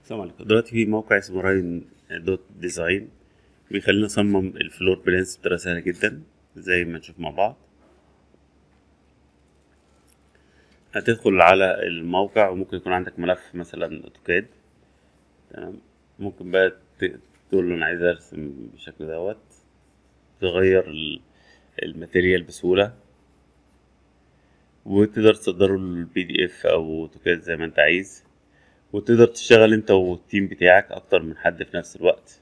السلام عليكم دلوقتي في موقع اسمه راين دوت ديزاين بيخلينا نصمم الفلور بلانس بطريقة سهلة جدا زي ما نشوف مع بعض هتدخل على الموقع وممكن يكون عندك ملف مثلا اوتوكاد تمام ممكن بقى ت- تقول له انا عايز ارسم بالشكل دوت تغير ال- الماتيريال بسهولة وتقدر تصدره البي دي اف او اوتوكاد زي ما انت عايز وتقدر تشتغل انت والتيم بتاعك اكتر من حد في نفس الوقت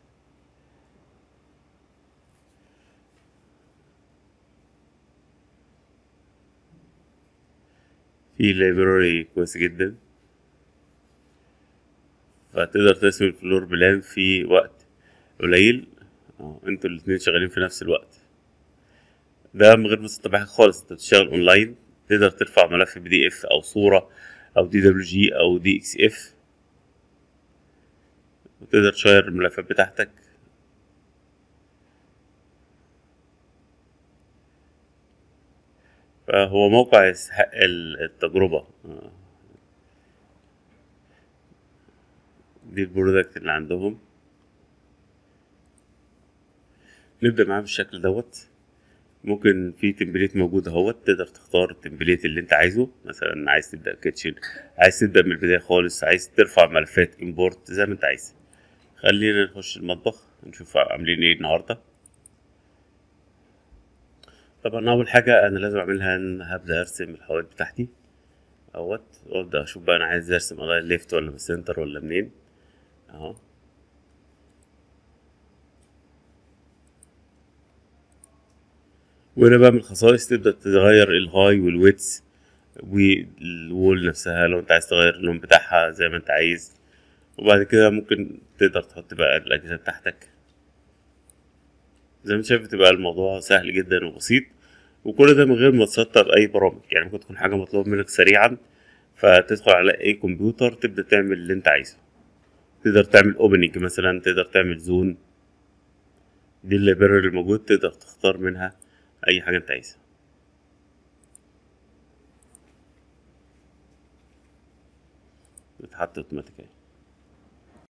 في لايبراري كويس جدا فتقدر ترسم الفلور بلان في وقت قليل اه انتوا الاتنين شغالين في نفس الوقت ده من غير ما تطبع حاجة خالص انت بتشتغل اونلاين تقدر ترفع ملف بي دي اف او صورة او دي دبليو جي او دي اكس اف وتقدر تشير الملفات بتاعتك فهو موقع يستحق ال- التجربة آه. دي البرودكت اللي عندهم نبدأ معاه بالشكل دوت ممكن في تمبليت موجود اهوت تقدر تختار التمبليت اللي انت عايزه مثلا عايز تبدأ كيتشن عايز تبدأ من البداية خالص عايز ترفع ملفات امبورت زي ما انت عايز خلينا نخش المطبخ نشوف عاملين ايه النهارده طبعا اول حاجه انا لازم اعملها ان هبدا ارسم الحوائط بتاعتي اهوت وابدا اشوف بقى انا عايز ارسم الاين ليفت ولا من السنتر ولا منين اهو وهنا بقى من الخصائص تبدا تغير الهاي والويتس والوول نفسها لو انت عايز تغير اللون بتاعها زي ما انت عايز وبعد كده ممكن تقدر تحط بقى الاجهزه بتاعتك زي ما انت شايف بتبقى الموضوع سهل جدا وبسيط وكل ده من غير ما تسطب اي برامج يعني ممكن تكون حاجه مطلوب منك سريعا فتدخل على اي كمبيوتر تبدا تعمل اللي انت عايزه تقدر تعمل اوبننج مثلا تقدر تعمل زون دي اللايبراري اللي موجود تقدر تختار منها اي حاجه انت عايزها بتحط اوتوماتيكيا